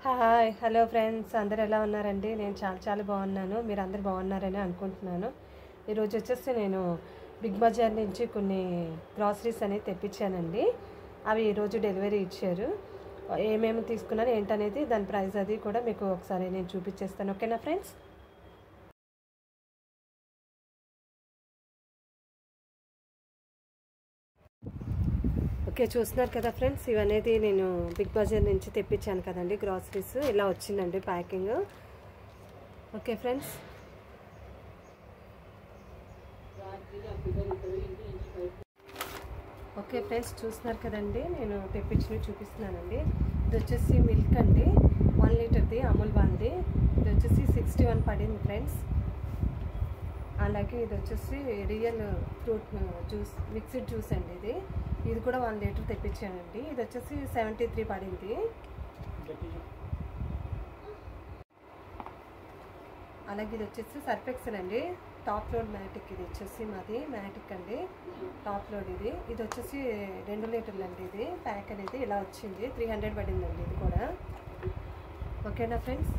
hi hello friends అందరు ఎలా ఉన్నారండి నేను చాలా చాలా బాగున్నాను మీరు అందరు బాగున్నారని అనుకుంటున్నాను ఈరోజు వచ్చేసి నేను బిగ్ బజార్ నుంచి కొన్ని గ్రాసరీస్ అనేది తెప్పించానండి అవి ఈరోజు డెలివరీ ఇచ్చారు ఏమేమి తీసుకున్నాను ఏంటనేది దాని ప్రైస్ అది కూడా మీకు ఒకసారి నేను చూపించేస్తాను ఓకేనా ఫ్రెండ్స్ ఓకే చూస్తున్నారు కదా ఫ్రెండ్స్ ఇవనేది నేను బిగ్ బజార్ నుంచి తెప్పించాను కదండి గ్రాసరీస్ ఇలా వచ్చిందండి packing okay friends okay friends చూస్తున్నారు కదండి నేను తెప్పించినవి చూపిస్తున్నానండి ఇది వచ్చేసి మిల్క్ అండి వన్ లీటర్ది అమూల్ బాంది ఇది వచ్చేసి సిక్స్టీ వన్ పడింది ఫ్రెండ్స్ అలాగే ఇది వచ్చేసి real fruit juice mixed juice అండి ఇది ఇది కూడా వన్ లీటర్ తెప్పించానండి ఇది వచ్చేసి సెవెంటీ త్రీ పడింది అలాగే ఇది వచ్చేసి సర్ఫెక్సల్ అండి టాప్ లోడ్ మ్యాటిక్ ఇది వచ్చేసి మాది మ్యాటిక్ అండి టాప్ లోడ్ ఇది ఇది వచ్చేసి రెండు లీటర్లు అండి ఇది ప్యాక్ అనేది ఇలా వచ్చింది త్రీ హండ్రెడ్ పడిందండి ఇది కూడా ఓకేనా ఫ్రెండ్స్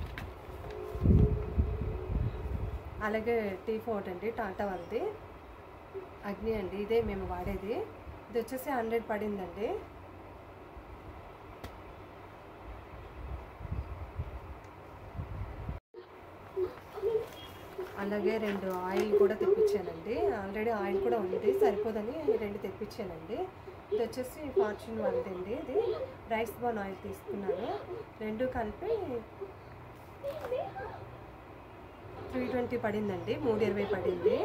అలాగే టీ ఫోర్ట్ అండి టాటా వాళ్ళది అగ్ని అండి ఇదే మేము వాడేది ఇది వచ్చేసి హండ్రెడ్ పడిందండి అలాగే రెండు ఆయిల్ కూడా తెప్పించానండి ఆల్రెడీ ఆయిల్ కూడా ఉంది సరిపోదని రెండు తెప్పించానండి ఇది వచ్చేసి ఫార్చ్యూన్ వాళ్ళదండి ఇది రైస్ బాన్ ఆయిల్ తీసుకున్నాను రెండు కలిపి త్రీ ట్వంటీ పడిందండి మూడు ఇరవై పడింది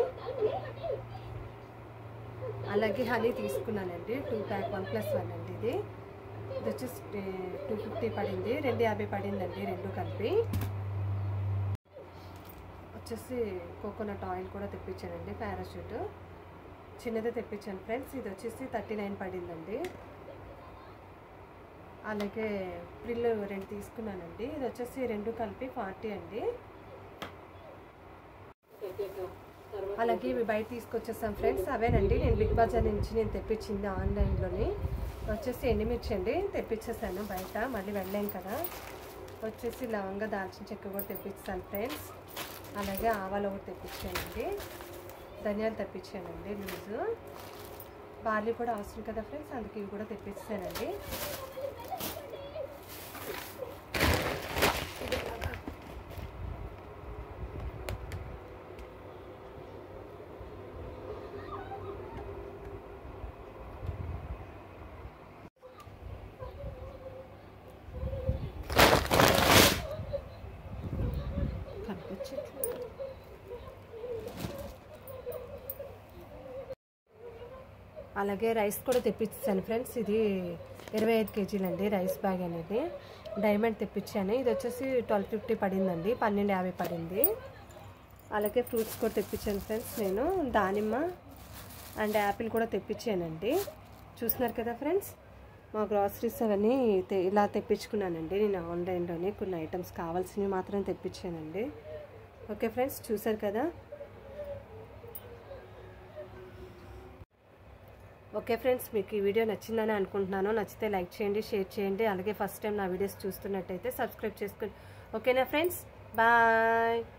అలాగే హనీ తీసుకున్నానండి two pack one plus one అండి ఇది ఇది వచ్చేసి టూ ఫిఫ్టీ పడింది రెండు యాభై పడిందండి రెండు కలిపి వచ్చేసి కోకోనట్ ఆయిల్ కూడా తెప్పించానండి పారాషూట్ చిన్నదే తెప్పించాను ఫ్రెండ్స్ ఇది వచ్చేసి థర్టీ నైన్ పడిందండి అలాగే ప్రిల్ రెండు తీసుకున్నానండి ఇది వచ్చేసి రెండు కలిపి ఫార్టీ అండి అలాగే ఇవి బయట తీసుకొచ్చేసాం ఫ్రెండ్స్ అవేనండి నేను బిగ్ బజార్ నుంచి నేను తెప్పించింది ఆన్లైన్లోని వచ్చేసి ఎండుమిర్చి అండి తెప్పించేసాను బయట మళ్ళీ వెళ్ళాం కదా వచ్చేసి లవంగా దాల్చిన చెక్క కూడా తెప్పించాను ఫ్రెండ్స్ అలాగే ఆవాలు ఒకటి తెప్పించానండి ధనియాలు తెప్పించానండి లూజు బార్లీ కూడా అవసరం కదా ఫ్రెండ్స్ అందుకే ఇవి కూడా తెప్పించానండి కనిపించట్లేదు అలాగే రైస్ కూడా తెప్పించాను ఫ్రెండ్స్ ఇది ఇరవై ఐదు కేజీలండి రైస్ బ్యాగ్ అనేది డైమండ్ తెప్పించాను ఇది వచ్చేసి ట్వెల్వ్ ఫిఫ్టీ పడిందండి పన్నెండు యాభై పడింది అలాగే ఫ్రూట్స్ కూడా తెప్పించాను ఫ్రెండ్స్ నేను దానిమ్మ అండ్ యాపిల్ కూడా తెప్పించానండి చూస్తున్నారు కదా ఫ్రెండ్స్ మా గ్రాసరీస్ అవన్నీ ఇలా తెప్పించుకున్నానండి నేను ఆన్లైన్లోనే కొన్ని ఐటమ్స్ కావాల్సినవి మాత్రం తెప్పించానండి ఓకే ఫ్రెండ్స్ చూసారు కదా ఓకే ఫ్రెండ్స్ మీకు ఈ వీడియో నచ్చిందని అనుకుంటున్నాను నచ్చితే లైక్ చేయండి షేర్ చేయండి అలాగే ఫస్ట్ టైం నా వీడియోస్ చూస్తున్నట్టయితే సబ్స్క్రైబ్ చేసుకోండి ఓకేనా ఫ్రెండ్స్ బాయ్